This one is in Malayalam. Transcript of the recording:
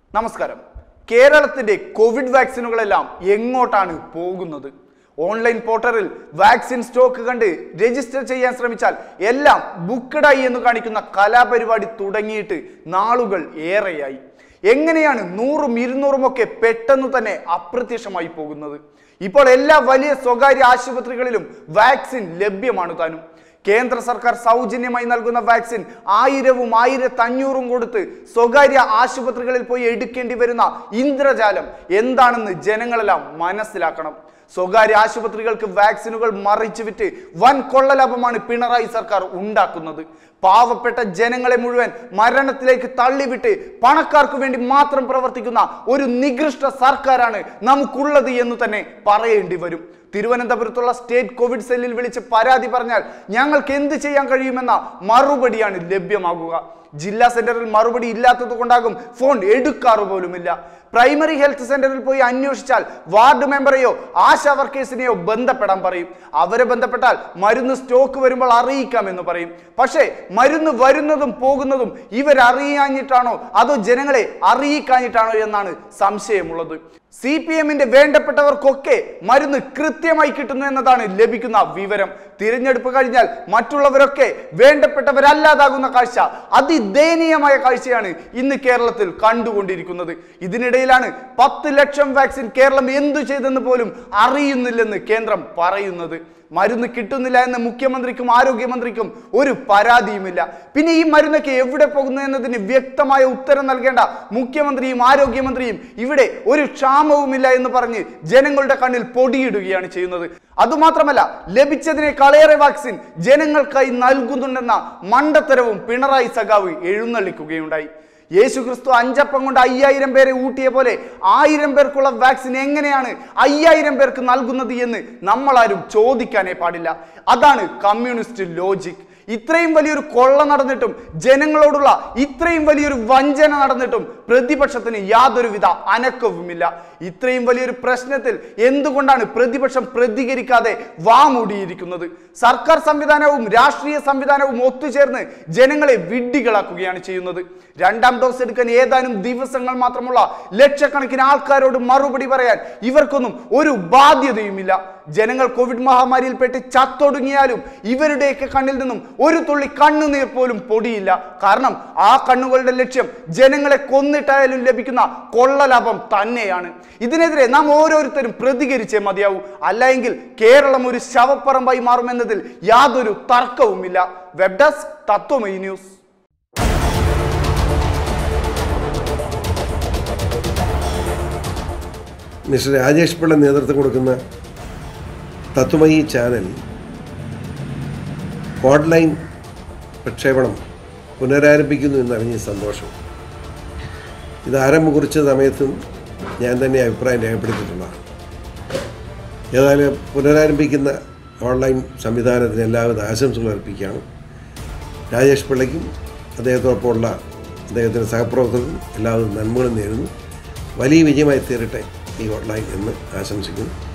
നമസ്കാരം കേരളത്തിന്റെ കോവിഡ് വാക്സിനുകളെല്ലാം എങ്ങോട്ടാണ് പോകുന്നത് ഓൺലൈൻ പോർട്ടലിൽ വാക്സിൻ സ്റ്റോക്ക് കണ്ട് രജിസ്റ്റർ ചെയ്യാൻ ശ്രമിച്ചാൽ എല്ലാം ബുക്കഡായി എന്ന് കാണിക്കുന്ന കലാപരിപാടി തുടങ്ങിയിട്ട് നാളുകൾ ഏറെയായി എങ്ങനെയാണ് നൂറും ഇരുന്നൂറും ഒക്കെ പെട്ടെന്ന് തന്നെ അപ്രത്യക്ഷമായി പോകുന്നത് ഇപ്പോൾ എല്ലാ വലിയ സ്വകാര്യ ആശുപത്രികളിലും വാക്സിൻ ലഭ്യമാണ് താനും കേന്ദ്ര സർക്കാർ സൗജന്യമായി നൽകുന്ന വാക്സിൻ ആയിരവും ആയിരത്തഞ്ഞൂറും കൊടുത്ത് സ്വകാര്യ ആശുപത്രികളിൽ പോയി എടുക്കേണ്ടി വരുന്ന ഇന്ദ്രജാലം എന്താണെന്ന് ജനങ്ങളെല്ലാം മനസ്സിലാക്കണം സ്വകാര്യ ആശുപത്രികൾക്ക് വാക്സിനുകൾ മറിച്ചു വിറ്റ് വൻ കൊള്ളലാഭമാണ് പിണറായി സർക്കാർ ഉണ്ടാക്കുന്നത് പാവപ്പെട്ട ജനങ്ങളെ മുഴുവൻ മരണത്തിലേക്ക് തള്ളിവിട്ട് പണക്കാർക്ക് വേണ്ടി മാത്രം പ്രവർത്തിക്കുന്ന ഒരു നികൃഷ്ട സർക്കാരാണ് നമുക്കുള്ളത് എന്ന് തന്നെ പറയേണ്ടി വരും തിരുവനന്തപുരത്തുള്ള സ്റ്റേറ്റ് കോവിഡ് സെല്ലിൽ വിളിച്ച് പരാതി പറഞ്ഞാൽ ഞങ്ങൾക്ക് എന്ത് ചെയ്യാൻ കഴിയുമെന്ന മറുപടിയാണ് ലഭ്യമാകുക ജില്ലാ സെന്ററിൽ മറുപടി ഇല്ലാത്തത് കൊണ്ടാകും ഫോൺ എടുക്കാറ് പോലുമില്ല പ്രൈമറി ഹെൽത്ത് സെന്ററിൽ പോയി അന്വേഷിച്ചാൽ വാർഡ് മെമ്പറെയോ ആശാ വർക്കേഴ്സിനെയോ ബന്ധപ്പെടാൻ പറയും അവരെ ബന്ധപ്പെട്ടാൽ മരുന്ന് സ്റ്റോക്ക് വരുമ്പോൾ അറിയിക്കാമെന്ന് പറയും പക്ഷേ മരുന്ന് വരുന്നതും പോകുന്നതും ഇവരറിയാഞ്ഞിട്ടാണോ അതോ ജനങ്ങളെ അറിയിക്കാഞ്ഞിട്ടാണോ എന്നാണ് സംശയമുള്ളത് സി പി എമ്മിന്റെ വേണ്ടപ്പെട്ടവർക്കൊക്കെ മരുന്ന് കൃത്യമായി കിട്ടുന്നു എന്നതാണ് ലഭിക്കുന്ന വിവരം തിരഞ്ഞെടുപ്പ് കഴിഞ്ഞാൽ മറ്റുള്ളവരൊക്കെ വേണ്ടപ്പെട്ടവരല്ലാതാകുന്ന കാഴ്ച അതിദയനീയമായ കാഴ്ചയാണ് ഇന്ന് കേരളത്തിൽ കണ്ടുകൊണ്ടിരിക്കുന്നത് ഇതിനിടയിലാണ് പത്ത് ലക്ഷം വാക്സിൻ കേരളം എന്തു ചെയ്തെന്ന് പോലും അറിയുന്നില്ലെന്ന് കേന്ദ്രം പറയുന്നത് മരുന്ന് കിട്ടുന്നില്ല എന്ന് മുഖ്യമന്ത്രിക്കും ആരോഗ്യമന്ത്രിക്കും ഒരു പരാതിയുമില്ല പിന്നെ ഈ മരുന്നൊക്കെ എവിടെ പോകുന്നു എന്നതിന് വ്യക്തമായ ഉത്തരം നൽകേണ്ട മുഖ്യമന്ത്രിയും ആരോഗ്യമന്ത്രിയും ഇവിടെ ഒരു ക്ഷാമവുമില്ല എന്ന് പറഞ്ഞ് ജനങ്ങളുടെ കണ്ണിൽ പൊടിയിടുകയാണ് ചെയ്യുന്നത് അതുമാത്രമല്ല ലഭിച്ചതിനേക്കാളേറെ വാക്സിൻ ജനങ്ങൾക്കായി നൽകുന്നുണ്ടെന്ന മണ്ടത്തരവും പിണറായി സഖാവ് എഴുന്നള്ളിക്കുകയുണ്ടായി യേശു ക്രിസ്തു അഞ്ചപ്പം കൊണ്ട് അയ്യായിരം പേരെ ഊട്ടിയ പോലെ ആയിരം പേർക്കുള്ള വാക്സിൻ എങ്ങനെയാണ് അയ്യായിരം പേർക്ക് നൽകുന്നത് എന്ന് നമ്മളാരും ചോദിക്കാനേ പാടില്ല അതാണ് കമ്മ്യൂണിസ്റ്റ് ലോജിക് ഇത്രയും വലിയൊരു കൊള്ള നടന്നിട്ടും ജനങ്ങളോടുള്ള ഇത്രയും വലിയൊരു വഞ്ചന നടന്നിട്ടും പ്രതിപക്ഷത്തിന് യാതൊരുവിധ അനക്കവുമില്ല ഇത്രയും വലിയൊരു പ്രശ്നത്തിൽ എന്തുകൊണ്ടാണ് പ്രതിപക്ഷം പ്രതികരിക്കാതെ വാമൂടിയിരിക്കുന്നത് സർക്കാർ സംവിധാനവും രാഷ്ട്രീയ സംവിധാനവും ഒത്തുചേർന്ന് ജനങ്ങളെ വിഡ്ഢികളാക്കുകയാണ് ചെയ്യുന്നത് രണ്ടാം ഡോസ് എടുക്കാൻ ഏതാനും ദിവസങ്ങൾ മാത്രമുള്ള ലക്ഷക്കണക്കിന് ആൾക്കാരോട് മറുപടി പറയാൻ ഇവർക്കൊന്നും ഒരു ബാധ്യതയുമില്ല ജനങ്ങൾ കോവിഡ് മഹാമാരിയിൽപ്പെട്ട് ചത്തൊടുങ്ങിയാലും ഇവരുടെയൊക്കെ കണ്ണിൽ നിന്നും ഒരു തുള്ളി കണ്ണുനീർ പോലും പൊടിയില്ല കാരണം ആ കണ്ണുകളുടെ ലക്ഷ്യം ജനങ്ങളെ കൊന്നിട്ടായാലും ലഭിക്കുന്ന കൊള്ളലാഭം തന്നെയാണ് ഇതിനെതിരെ നാം ഓരോരുത്തരും പ്രതികരിച്ചേ മതിയാവൂ അല്ലെങ്കിൽ കേരളം ഒരു ശവപ്പറമ്പായി മാറുമെന്നതിൽ യാതൊരു തർക്കവുമില്ല web desk Tatwamayi news mister Rajesh Pillai നേതൃത്വം കൊടുക്കുന്ന തത്വമയി ചാനൽ ഓൺലൈൻ പ്രക്ഷേപണം പുനരാരംഭിക്കുന്നു എന്നറിഞ്ഞ സന്തോഷം ഇത് ആരംഭം കുറിച്ച സമയത്തും ഞാൻ തന്നെ അഭിപ്രായം രേഖപ്പെടുത്തിയിട്ടുള്ളതാണ് ഏതായാലും പുനരാരംഭിക്കുന്ന ഓൺലൈൻ സംവിധാനത്തിന് എല്ലാവിധ ആശംസകൾ അർപ്പിക്കുകയാണ് രാജേഷ് പിള്ളയ്ക്കും അദ്ദേഹത്തോടൊപ്പമുള്ള അദ്ദേഹത്തിൻ്റെ സഹപ്രവർത്തകർക്കും എല്ലാവിധ നന്മകളും നേരുന്നു വലിയ വിജയമായി തീരട്ടെ ഈ ഓൺലൈൻ എന്ന് ആശംസിക്കുന്നു